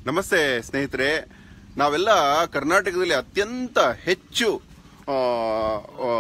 ನಮಸ್ತೆ ಸ್ನೇಹಿತರೆ ನಾವೆಲ್ಲ ಕರ್ನಾಟಕದಲ್ಲಿ ಅತ್ಯಂತ ಹೆಚ್ಚು ಆ, ಆ,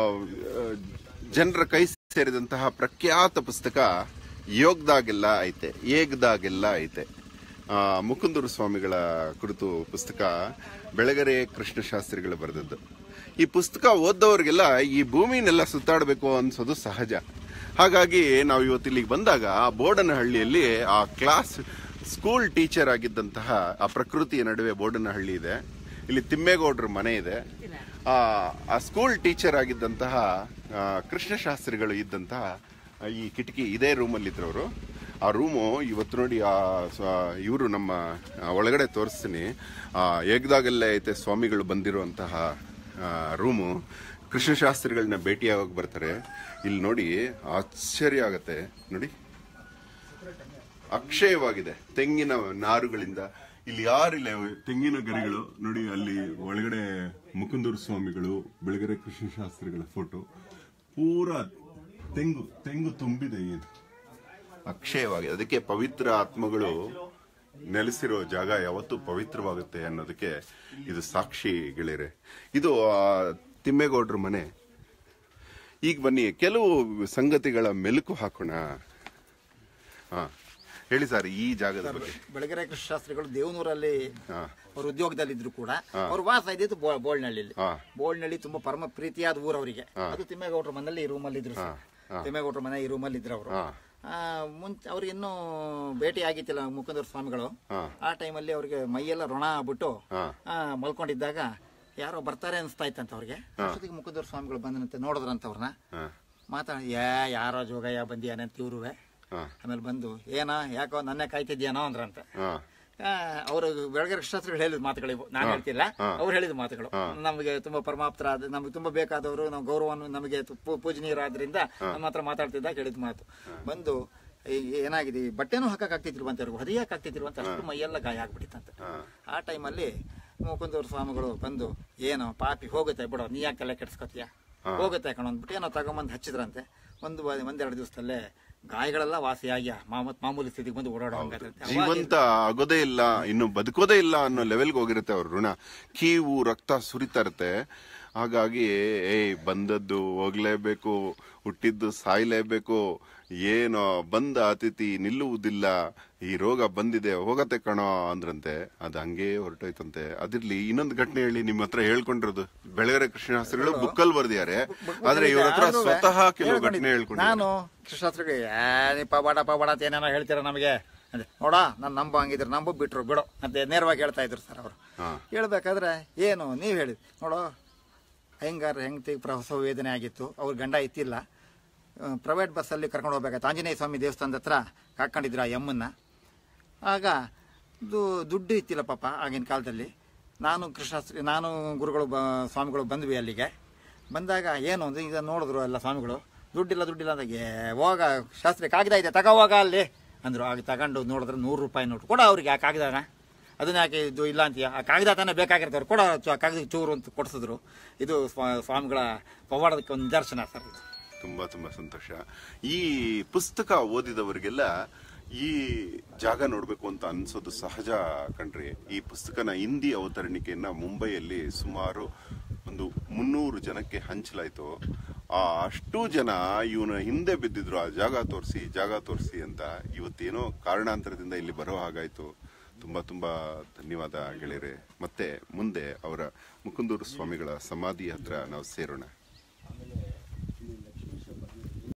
ಜನರ ಕೈ ಸೇರಿದಂತಹ ಪ್ರಖ್ಯಾತ ಪುಸ್ತಕ ಯೋಗದಾಗೆಲ್ಲ ಐತೆ ಏಗ್ದಾಗೆಲ್ಲ ಐತೆ ಆ, ಮುಕುಂದೂರು ಸ್ವಾಮಿಗಳ ಕುರಿತು ಪುಸ್ತಕ ಬೆಳಗೆರೆ ಕೃಷ್ಣಶಾಸ್ತ್ರಿಗಳು ಬರೆದದ್ದು ಈ ಪುಸ್ತಕ ಓದ್ದವ್ರಿಗೆಲ್ಲ ಈ ಭೂಮಿನೆಲ್ಲ ಸುತ್ತಾಡಬೇಕು ಅನ್ಸೋದು ಸಹಜ ಹಾಗಾಗಿ ನಾವು ಇವತ್ತು ಇಲ್ಲಿಗೆ ಬಂದಾಗ ಆ ಬೋಡನಹಳ್ಳಿಯಲ್ಲಿ ಆ ಕ್ಲಾಸ್ ಸ್ಕೂಲ್ ಟೀಚರ್ ಆಗಿದ್ದಂತಹ ಆ ಪ್ರಕೃತಿಯ ನಡುವೆ ಬೋಡನಹಳ್ಳಿ ಇದೆ ಇಲ್ಲಿ ತಿಮ್ಮೇಗೌಡರ ಮನೆ ಇದೆ ಆ ಆ ಸ್ಕೂಲ್ ಟೀಚರ್ ಆಗಿದ್ದಂತಹ ಆ, ಕೃಷ್ಣಶಾಸ್ತ್ರಿಗಳು ಇದ್ದಂತಹ ಆ, ಈ ಕಿಟಕಿ ಇದೇ ರೂಮಲ್ಲಿ ಇದ್ರವರು ಆ ರೂಮು ಇವತ್ತು ನೋಡಿ ಆ ಇವರು ನಮ್ಮ ಆ, ಒಳಗಡೆ ತೋರಿಸ್ತೀನಿ ಆ ಏಗ್ದಾಗಲ್ಲೇ ಐತೆ ಸ್ವಾಮಿಗಳು ಬಂದಿರುವಂತಹ ಆ, ರೂಮು ಕೃಷ್ಣಶಾಸ್ತ್ರಿಗಳನ್ನ ಭೇಟಿಯಾಗೋಕೆ ಬರ್ತಾರೆ ಇಲ್ಲಿ ನೋಡಿ ಆಶ್ಚರ್ಯ ಆಗತ್ತೆ ನೋಡಿ ಅಕ್ಷಯವಾಗಿದೆ ತೆಂಗಿನ ನಾರುಗಳಿಂದ ಇಲ್ಲಿ ಯಾರಿಲ್ಲ ತೆಂಗಿನ ಗರಿಗಳು ನೋಡಿ ಅಲ್ಲಿ ಒಳಗಡೆ ಮುಕುಂದೂರು ಸ್ವಾಮಿಗಳು ಬೆಳಗೆರೆ ಕೃಷ್ಣಶಾಸ್ತ್ರಿಗಳ ಫೋಟೋ ಪೂರಾ ತೆಂಗು ತೆಂಗು ತುಂಬಿದೆ ಏನು ಅಕ್ಷಯವಾಗಿದೆ ಅದಕ್ಕೆ ಪವಿತ್ರ ಆತ್ಮಗಳು ನೆಲೆಸಿರೋ ಜಾಗ ಯಾವತ್ತೂ ಪವಿತ್ರವಾಗುತ್ತೆ ಅನ್ನೋದಕ್ಕೆ ಇದು ಸಾಕ್ಷಿ ಗೆಳೆಯರೆ ಇದು ಆ, ತಿಮ್ಮೇಗೌಡ್ರ ಮನೆ ಈಗ ಬನ್ನಿ ಕೆಲವು ಸಂಗತಿಗಳ ಮೆಲುಕು ಹಾಕೋಣ ಹಾ ಹೇಳಿ ಸರ್ ಈ ಜಾಗದ ಬಗ್ಗೆ ಬೆಳಗೆರೆ ಕೃಷ್ಣಶಾಸ್ತ್ರಿಗಳು ದೇವನೂರಲ್ಲಿ ಹಾ. ಅವ್ರ ಉದ್ಯೋಗದಲ್ಲಿದ್ರು ಕೂಡ ಅವ್ರ ವಾಸ ಇದ್ದಿದ್ದು ಬೋ- ಬೋಳ್ನಳ್ಳಿಲಿ ಹಾ. ಬೋಳ್ನಳ್ಳಿ ತುಂಬಾ ಪರಮ ಪ್ರೀತಿಯಾದ ಊರು ಅವರಿಗೆ ಅದು ತಿಮ್ಮೇಗೌಡರ ಮನೇಲಿ ಈ ರೂಮಲ್ಲಿ ಇದ್ರು ಸರ್. ತಿಮ್ಮೇಗೌಡರ ಮನೆ ಈ ರೂಮಲ್ಲಿ ಇದ್ರು ಅವರು ಹಾ. ಮುಂಚೆ ಅವ್ರಿಗೆ ಇನ್ನೂ ಭೇಟಿ ಆಗಿತ್ತಿಲ್ಲ ಮುಕುಂದರ ಸ್ವಾಮಿಗಳು ಹಾ. ಆ ಟೈಮಲ್ಲಿ ಅವ್ರಿಗೆ ಮೈಯೆಲ್ಲ ರೊಣ ಆಗ್ಬಿಟ್ಟು ಹಾ. ಆ, ಮಲ್ಕೊಂಡಿದ್ದಾಗ ಯಾರೋ ಬರ್ತಾರೆ ಅನಿಸ್ತಾ ಇತ್ತಂತ ಅವ್ರಿಗೆ ಅಷ್ಟೊತ್ತಿಗೆ ಮುಕುಂದರ ಸ್ವಾಮಿಗಳು ಬಂದನಂತೆ ನೋಡಿದ್ರಂತ ಅವ್ರನ್ನ ಹಾ. ಮಾತಾಡಿ ಯಾ ಯಾರೋ ಜೋಗಯ್ಯ ಬಂದಿಯಾನೆ ಅಂತ ಇವ್ರುವೆ ಹಾ. ಆಮೇಲೆ ಬಂದು ಏನ ಯಾಕೋ ನನ್ನೇ ಕಾಯ್ತಿದ್ಯಾನೋ ಅಂದ್ರಂತೆ ಹಾ. ಅವರು ಬೆಳಗೆರೆ ಶಾಸ್ತ್ರಿಗಳು ಹೇಳಿದ ಮಾತುಗಳಿವು ನಾನು ಹೇಳ್ತಿಲ್ಲ ಅವ್ರು ಹೇಳಿದ ಮಾತುಗಳು ನಮಗೆ ತುಂಬಾ ಪರಮಾಪ್ತರಾದ ನಮಗೆ ತುಂಬಾ ಬೇಕಾದವರು ನಾವು ಗೌರವವನ್ನು ನಮಗೆ ತು- ಪೂ- ಪೂಜನೀಯರಾದ್ರಿಂದ ನಮ್ಮ ಹತ್ರ ಮಾತಾಡ್ತಿದ್ದಾಗ ಹೇಳಿದ ಮಾತು ಬಂದು ಈ ಏನಾಗಿದೆ ಈ ಬಟ್ಟೆನೂ ಹಾಕಕ್ ಆಗ್ತಿದ್ದಿಲ್ವಂತೆ ಅವ್ರಿಗೆ ಹೊದಿಯಕ್ ಆಗ್ತಿದ್ದಿಲ್ವಂತೆ ಅಷ್ಟು ಮೈಯೆಲ್ಲ ಗಾಯ ಆಗ್ಬಿಟ್ಟಿತ್ತಂತೆ ಆ ಟೈಮಲ್ಲಿ ಮುಕುಂದೂರು ಸ್ವಾಮಿಗಳು ಬಂದು ಏನು ಪಾಪಿ ಹೋಗುತ್ತೆ ಬಿಡೋ ನೀ ಯಾಕೆ ತಲೆ ಕೆಡ್ಸ್ಕೊತೀಯ ಹೋಗುತ್ತೆ ಕಣ ಅಂದ್ಬಿಟ್ಟು ಏನೋ ತಗೊಂಬಂದು ಹಚ್ಚಿದ್ರಂತೆ ಒಂದು ವ- ಒಂದೆರಡು ದಿವಸದಲ್ಲೇ ಗಾಯಗಳೆಲ್ಲ ವಾಸಿಯಾಗಿ ಮಾಮೂತ್ ಮಾಮೂಲಿ ಸ್ಥಿತಿಗೆ ಬಂದು ಓಡಾಡೋ ಹಂಗಾಗುತ್ತೆ ಜೀವಂತ ಆಗೋದೇ ಇಲ್ಲ ಇನ್ನು ಬದುಕೋದೇ ಇಲ್ಲ ಅನ್ನೋ ಲೆವೆಲ್ಗೆ ಹೋಗಿರುತ್ತೆ ಅವ್ರ ಋಣ ಕೀವು ರಕ್ತ ಸುರಿತಾ ಇರುತ್ತೆ ಹಾಗಾಗಿ ಏಯ್ ಬಂದದ್ದು ಹೋಗ್ಲೇಬೇಕು ಹುಟ್ಟಿದ್ದು ಸಾಯ್ಲೇಬೇಕು ಏನೋ ಬಂದ ಅತಿಥಿ ನಿಲ್ಲುವುದಿಲ್ಲ ಈ ರೋಗ ಬಂದಿದೆ ಹೋಗತ್ತೆ ಕಣೋ ಅಂದ್ರಂತೆ ಅದು ಹಂಗೆ ಹೊರಟೋಯ್ತಂತೆ ಅದಿರ್ಲಿ ಇನ್ನೊಂದು ಘಟನೆ ಹೇಳಿ ನಿಮ್ಮ ಹತ್ರ ಹೇಳ್ಕೊಂಡಿರೋದು ಬೆಳಗೆರೆ ಕೃಷ್ಣಶಾಸ್ತ್ರಿಗಳು ಬುಕ್ಕಲ್ ಬರ್ದಿದ್ದಾರೆ ಆದ್ರೆ ಇವ್ರ ಹತ್ರ ಆದ್ರೂ ಸ್ವತಃ ಕೆಲವು ಹೇಳ್ಕೊಂಡಿದ್ದು. ಘಟನೆ ಹೇಳ್ಕೊಂಡಿದ್ದಾರೆ ನಾನು ಕೃಷ್ಣಾಸ್ತ್ರಿಗೆ ಏ ಪವಾಡ ಪವಾಡ ಅಂತ ಏನೇನೋ ಹೇಳ್ತೀರ ನಮಗೆ ಅಂದ್ರೆ ನೋಡ ನಾನು ನಂಬ ಹಂಗಿದ್ರೆ ನಂಬ ಬಿಟ್ರು ಬಿಡು ಅಂತ ನೇರವಾಗಿ ಹೇಳ್ತಾ ಇದ್ರು ಸರ್ ಅವರು ಹೇಳ್ಬೇಕಾದ್ರೆ ಏನು ನೀವು ಹೇಳಿ ನೋಡೋ ಹೆಂಗಾರ ಹೆಂಗತಿ ಪ್ರಸವ ವೇದನೆ ಆಗಿತ್ತು ಅವ್ರ ಗಂಡ ಇತ್ತಿಲ್ಲ ಪ್ರೈವೇಟ್ ಬಸ್ಸಲ್ಲಿ ಕರ್ಕೊಂಡು ಹೋಗ್ಬೇಕಾಯ್ತು ಆಂಜನೇಯ ಸ್ವಾಮಿ ದೇವಸ್ಥಾನದ ಹತ್ರ ಹಾಕೊಂಡಿದ್ರು ಆ ಎಮ್ಮನ್ನ ಆಗ ಇದು ದುಡ್ಡು ಇತ್ತಿಲ್ಲ ಪಾಪ ಆಗಿನ ಕಾಲದಲ್ಲಿ ನಾನು ಕೃಷ್ಣಾಸ್ತ್ರಿ ನಾನು ಗುರುಗಳು ಬ ಸ್ವಾಮಿಗಳು ಬಂದ್ವಿ ಅಲ್ಲಿಗೆ ಬಂದಾಗ ಏನು ಅಂದ್ರೆ ಈಗ ನೋಡಿದ್ರು ಎಲ್ಲ ಸ್ವಾಮಿಗಳು ದುಡ್ಡಿಲ್ಲ ದುಡ್ಡಿಲ್ಲ ಅಂದಾಗ ಏ ಹೋಗ ಶಾಸ್ತ್ರಿ ಕಾಗದ ಇದೆ ತಗೋ ಹೋಗ ಅಲ್ಲಿ ಅಂದ್ರು ಆಗ ತಗೊಂಡು ನೋಡಿದ್ರೆ ನೂರು ರೂಪಾಯಿ ನೋಟು ಕೊಡ ಅವ್ರಿಗೆ ಆ ಕಾಗದನ ಅದನ್ನ ಯಾಕೆ ಇದು ಇಲ್ಲ ಅಂತೀಯ ಆ ಕಾಗದ ತಾನೇ ಬೇಕಾಗಿರ್ತಾರೆ ಕೊಡ ಚು- ಆ ಕಾಗದ ಚೂರು ಅಂತ ಕೊಡಿಸಿದ್ರು ಇದು ಸ್ವಾ- ಸ್ವಾಮಿಗಳ ಪವಾಡದಕ್ಕೆ ಒಂದು ನಿದರ್ಶನ ಸರ್ ಇದು ತುಂಬಾ ತುಂಬಾ ಸಂತೋಷ ಈ ಪುಸ್ತಕ ಓದಿದವರಿಗೆಲ್ಲ ಈ ಜಾಗ ನೋಡ್ಬೇಕು ಅಂತ ಅನ್ಸೋದು ಸಹಜ ಕಣ್ರಿ ಈ ಪುಸ್ತಕನ ಹಿಂದಿ ಅವತರಣಿಕೆಯನ್ನ ಮುಂಬೈಯಲ್ಲಿ ಸುಮಾರು ಒಂದು ಮುನ್ನೂರು ಜನಕ್ಕೆ ಹಂಚಲಾಯ್ತು ಆ ಅಷ್ಟು ಜನ ಇವನ ಹಿಂದೆ ಬಿದ್ದಿದ್ರು ಆ ಜಾಗ ತೋರಿಸಿ ಜಾಗ ತೋರಿಸಿ ಅಂತ ಇವತ್ತೇನೋ ಕಾರಣಾಂತರದಿಂದ ಇಲ್ಲಿ ಬರೋ ಹಾಗಾಯ್ತು ತುಂಬಾ ತುಂಬಾ ಧನ್ಯವಾದ ಗೆಳೆಯರೆ ಮತ್ತೆ ಮುಂದೆ ಅವರ ಮುಕುಂದೂರು ಸ್ವಾಮಿಗಳ ಸಮಾಧಿ ಹತ್ರ ನಾವು ಸೇರೋಣ